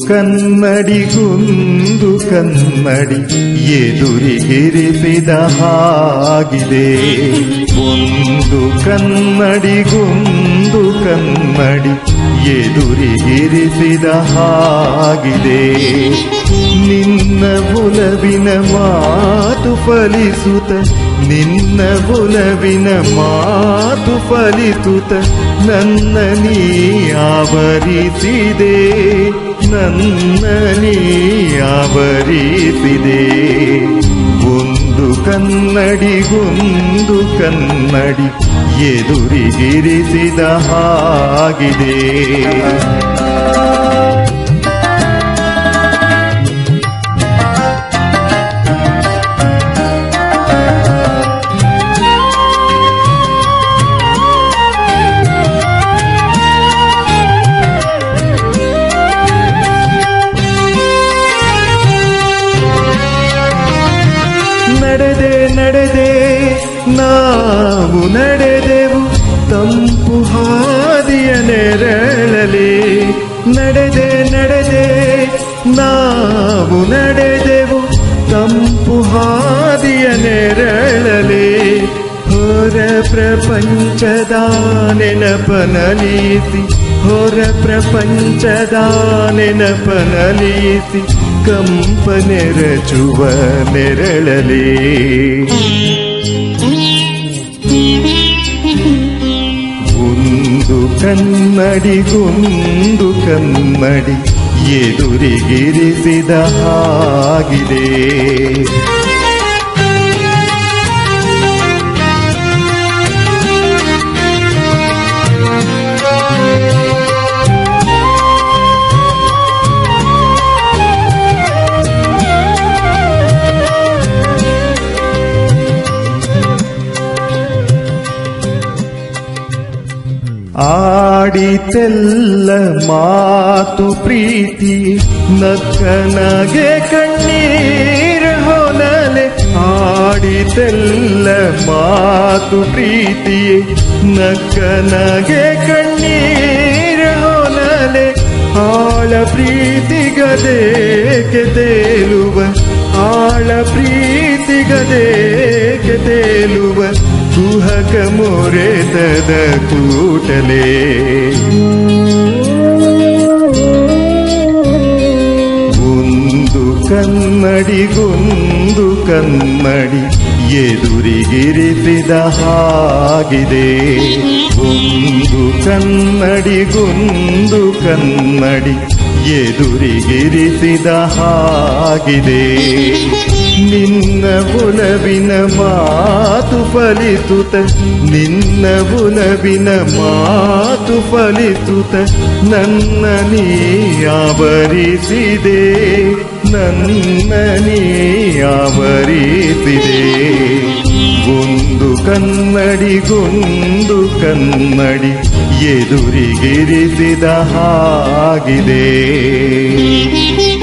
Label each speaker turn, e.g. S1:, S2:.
S1: ಕನ್ನಡಿಗೊಂದು ಕನ್ನಡಿ ಎದುರಿಗಿರಿಸಿದ ಹಾಗಿದೆ ಒಂದು ಕನ್ನಡಿಗೊಂದು ಕನ್ನಡಿ ಎದುರಿಗಿರಿಸಿದ ಹಾಗಿದೆ ನಿನ್ನ ಒಲವಿನ ಮಾತು ಫಲಿಸುತ್ತ ನಿನ್ನ ಒಲವಿನ ಮಾತು ಫಲಿಸುತ್ತ ನನ್ನ ನೀ ಆವರಿಸಿದೆ ನನ್ನ ನೀ ಆವರಿಸಿದೆ ಒಂದು ಕನ್ನಡಿಗೊಂದು ಕನ್ನಡಿ ಎದುರಿಗಿರಿಸಿದ ಹಾಗಿದೆ ನಡೆದೆ ನಡೆದೆ ನಾವು ನಡೆದೆವು ತಂಪು ಹಾದಿಯ ನೆರಳಲಿ ನಡೆದೆ ನಡೆದೆ ನಾವು ನಡೆದೆವು ತಂಪು ಹಾದಿಯ ನೆರಳಲಿ ಹೊರ ಪ್ರಪಂಚದ ನೆನಪನಲೀಸಿ ಹೊರ ಪ್ರಪಂಚದ ನೆನಪನಲೀಸಿ ಕಂಪನೆ ರಚುವ ನೆರಳಲಿ ಒಂದು ಕನ್ನಡಿಗೊಂದು ಕನ್ನಡಿ ಎದುರಿಗಿರಿಸಿದ ಹಾಗಿದೆ ಆಡಿತೆಲ್ಲ ಮಾತು ಪ್ರೀತಿ ನಕ್ಕನಗೆ ಕಣ್ಣೀರ ಹೊನಲೆ ಆಡಿತೆಲ್ಲ ಮಾತು ಪ್ರೀತಿ ನಕ್ಕನಗೆ ಕಣ್ಣೀರ ಹೊನಲೆ ಆಳ ಪ್ರೀತಿಗದೇಕೆ ತೇಲುವ ಆಳ ಪ್ರೀತಿಗದೇಕೆ ತೇಲುವ ಕುಹಕ ಮೊರೆತದ ಕೂಟಲೇ ಒಂದು ಕನ್ನಡಿಗೊಂದು ಕನ್ನಡಿ ಎದುರಿಗಿರಿಸಿದ ಹಾಗಿದೆ ಒಂದು ಕನ್ನಡಿಗೊಂದು ಕನ್ನಡಿ ಎದುರಿಗಿರಿಸಿದ ಹಾಗಿದೆ ನಿನ್ನ ಒಲವಿನ ಮಾತು ಫಲಿಸುತ್ತ ನಿನ್ನ ಒಲವಿನ ಮಾತು ಫಲಿಸುತ್ತ ನನ್ನ ನೀ ಆವರಿಸಿದೆ ನನ್ನ ನೀ ಆವರಿಸಿದೆ ಒಂದು ಕನ್ನಡಿಗೊಂದು ಕನ್ನಡಿ ಎದುರಿಗಿರಿಸಿದ ಹಾಗಿದೆ